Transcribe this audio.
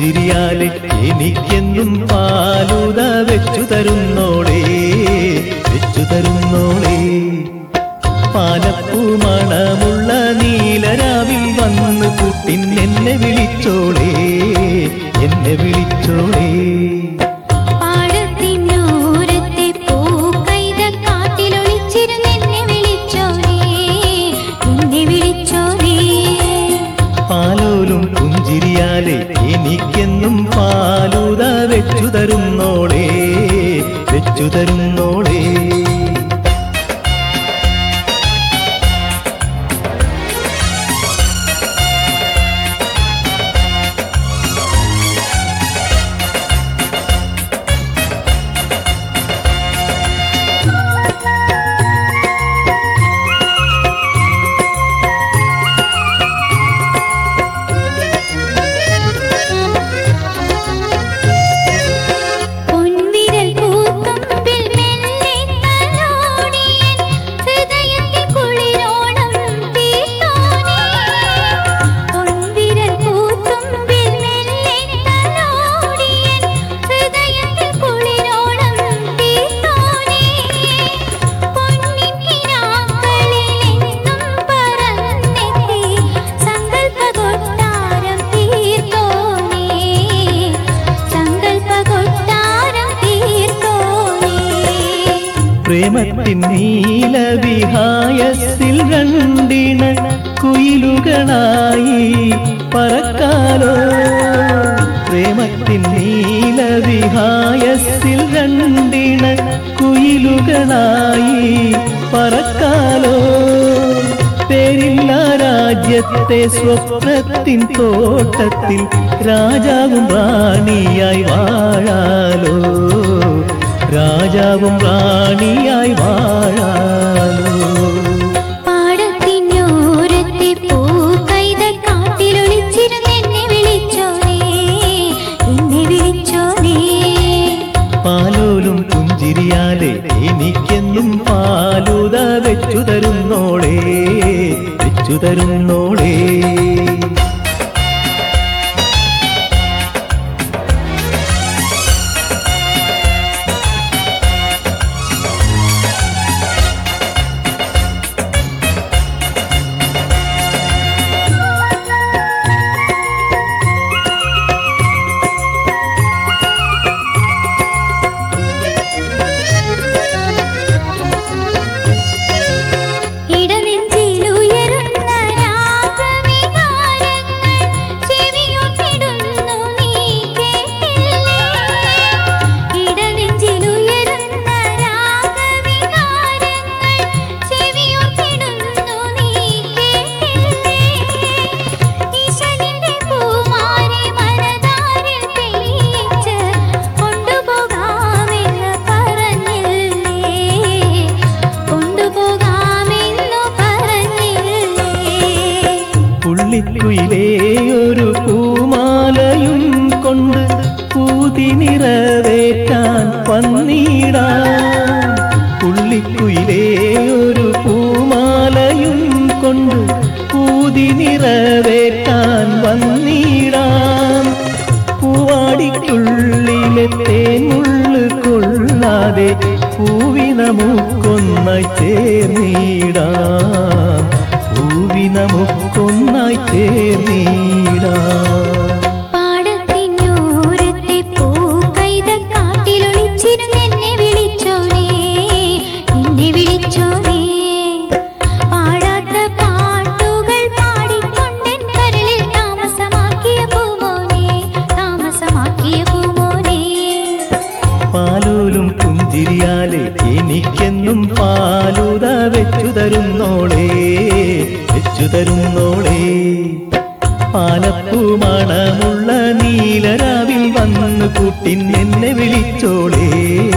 പുഞ്ചിരിയാലെ എനിക്കെന്നും പാലുത വെച്ചു തരുന്നോളേ വെച്ചു തരുന്നോളേ പാലപ്പൂ മണമുള്ള നീലരാവിൽ വന്ന് കുട്ടിൻ എന്നെ വിളിച്ചോളേ എന്നെ വിളിച്ചോളേ പാടത്തിനോരത്തെ പൂക്കൈത കാട്ടിലൊളിച്ചിരുന്നെന്നെ വിളിച്ചോരേ എന്നെ വിളിച്ചോരേ പാലോലും പുഞ്ചിരിയാലെ എനിക്കെന്നും പാലുത വെച്ചു തരുന്നോളേ വെച്ചു തരുന്നോളേ പൊൻവിരൽ പൂത്തുമ്പിൽ മെല്ലെ തലോടിയൻ ഹൃദയത്തിൽ കുളിരോണം തീർത്തോനേ പൊൻവിരൽ പൂത്തുമ്പിൽ മെല്ലെ തലോടിയൻ ഹൃദയത്തിൽ കുളിരോണം തീർത്തോനേ പൊന്നിൻ കിനാക്കളിലെന്നും പറന്നെത്തി സങ്കൽപ്പ കൊട്ടാരം തീർത്തോനേ സങ്കൽപ്പ കൊട്ടാരം തീർത്തോനേ പ്രേമത്തിൻ നീലവിഹായസിൽ രണ്ടിണ കുയിലുകളായി പറക്കാലോ പ്രേമത്തിൻ നീലവിഹായസിൽ രണ്ടിണ കുയിലുകളായി പറക്കാലോ പേരില്ല രാജ്യത്തെ സ്വപ്നത്തിൻ തോട്ടത്തിൽ രാജാവും റാണിയായി വാഴാലോ രാജാവും റാണിയായി വാഴാലോ പാടത്തിനോരത്തെ പൂക്കൈത കാട്ടിലൊളിച്ചിരുന്നെന്നെ വിളിച്ചോനേ എന്നെ വിളിച്ചോനേ പാലോലും പുഞ്ചിരിയാലെ എനിക്കെന്നും പാലുത വെച്ചു തരുന്നോളേ വെച്ചു തരുന്നോളേ ഇടനെഞ്ചിലുയരുന്ന രാഗവികാരങ്ങൾ ചെവിയൊട്ടിടുന്നു നീ കേട്ടില്ലേ ഇടനെഞ്ചിലുയരുന്ന രാഗവികാരങ്ങൾ ചെവിയൊട്ടിടുന്നു നീ കേട്ടില്ലേ ഈശനിന്റെ പൂമാരി മനതാരിൽ പെയ്യിച്ച് കൊണ്ടുപോകാമെന്ന് പറഞ്ഞില്ലേ കൊണ്ടുപോകാമെന്നു പറഞ്ഞില്ലേ പുള്ളിക്കുയിലേ ഒരു പൂമാലയും കൊണ്ട് പൂതി നിറവേറ്റാൻ വന്നിടാം പുള്ളിക്കുയിലേ ഒരു പൂമാലയും കൊണ്ട് പൂതി നിറവേറ്റാൻ വന്നിടാം പൂവാടിക്കുള്ളിലെ തേനുള്ളു കൊള്ളാതെ പൂവി നമുക്കൊന്നായി ചേർന്നിടാം പൂവി നമുക്കൊന്നായി ചേർന്നിടാം പാടത്തിനോരത്തെ പൂക്കൈത കാട്ടിലൊളിച്ചിരുന്നെന്നെ വിളിച്ചോനേ എന്നെ വിളിച്ചോനേ പാടാത്ത പാട്ടുകൾ പാടിക്കൊണ്ടെൻ കരളിൽ താമസമാക്കിയ പൂമോനെ താമസമാക്കിയ പൂമോനെ പാലോലും പുഞ്ചിരിയാലെ എനിക്കെന്നും പാലുത വെച്ചു തരുന്നോളേ വെച്ചു തരുന്നോളേ പാലപ്പൂ മണമുള്ള നീലരാവിൽ വന്നു കൂട്ടിൻ എന്നെ വിളിച്ചോളേ